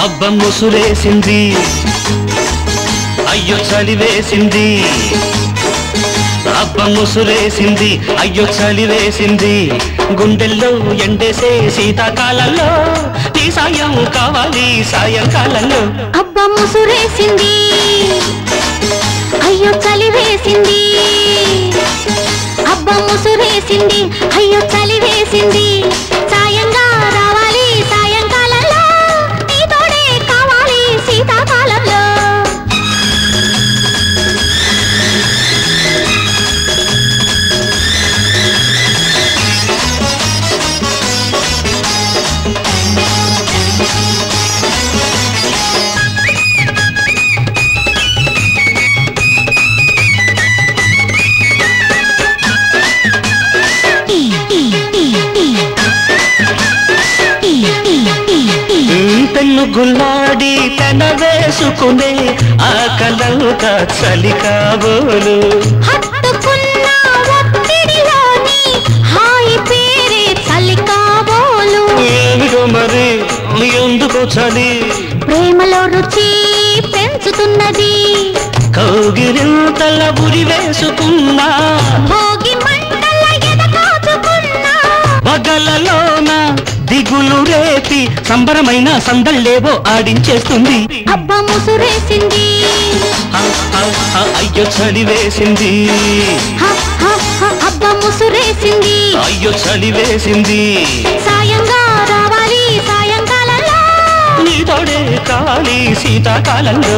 అబ్బ ముసురేసింది అయ్యో చలివేసింది అబ్బ ముసురేసింది అయ్యో చలివేసింది గుండెల్లో ఎండేసే శీతాకాలంలో నీ సాయం కావాలి సాయంకాలంలో అబ్బ ముసురేసింది అయ్యో చలి వేసింది అబ్బ ముసురేసింది అయ్యో చలి వేసింది సాయంగా రావాలి సాయంకాలంలో నీ తోడే కావాలి శీతాకాలంలో పెన్ను గుల్లాడి తన వేసుకునే ఆ కలంక చలి కాబోలు హత్తుకున్న ఒత్తిడిలోని హాయి పేరే చలి కాబోలు ఏమిటో మరి ఎందుకో చలి ప్రేమలో రుచి పెంచుతున్నది కౌగిరింతల ఉరి వేసుకున్నా భోగి మంటల ఎదకాచుకున్నా పగలలోన దిగులు రేపి సంబరమైన సందళ్ళేవో ఆడించేస్తుంది అబ్బ ముసురేసింది హ, హ, హ, అయ్యో చలి వేసింది హ, హ, హ, అబ్బ ముసురేసింది అయ్యో చలి వేసింది సాయంగా రావాలి సాయంకాలంలో నీతోడే కావాలి శీతాకాలంలో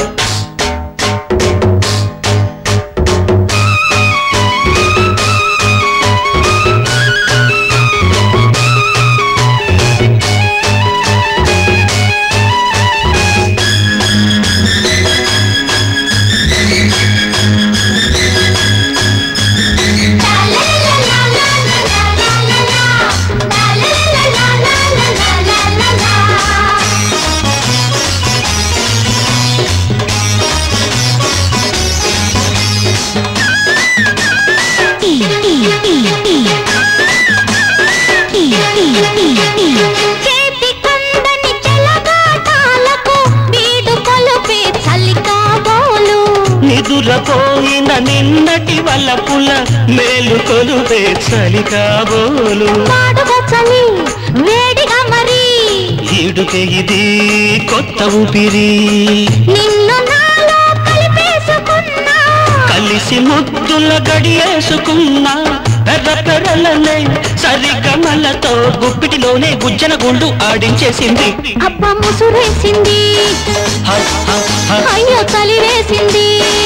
చేతి కందని చెలగాటాలకు వీడు కొలుపే చలి కాబోలు నిదురపోయిన నిన్నటి వల్లపుల మేలు కొలుపే చలి కాబోలు పాడుగా చలి వేడిగా మరి ఈడుకే ఇది కొత్త ఊపిరి నిన్ను నాలో కలిపేసుకున్నా కలిసి ముద్దుల గడియేసుకున్నా పెర్రలనే సరిగమలతో గుప్పిటిలోనే గుజ్జన గుండు ఆడించేసింది అబ్బ ముసురేసింది హ, హ, హ, అయ్యో చలి వేసింది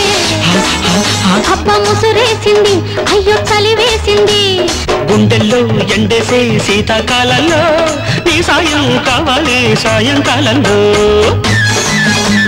అబ్బ ముసురేసింది అయ్యో చలి వేసింది గుండెల్లో ఎండేసే శీతాకాలంలో నీ సాయం కావాలి సాయంకాలంలో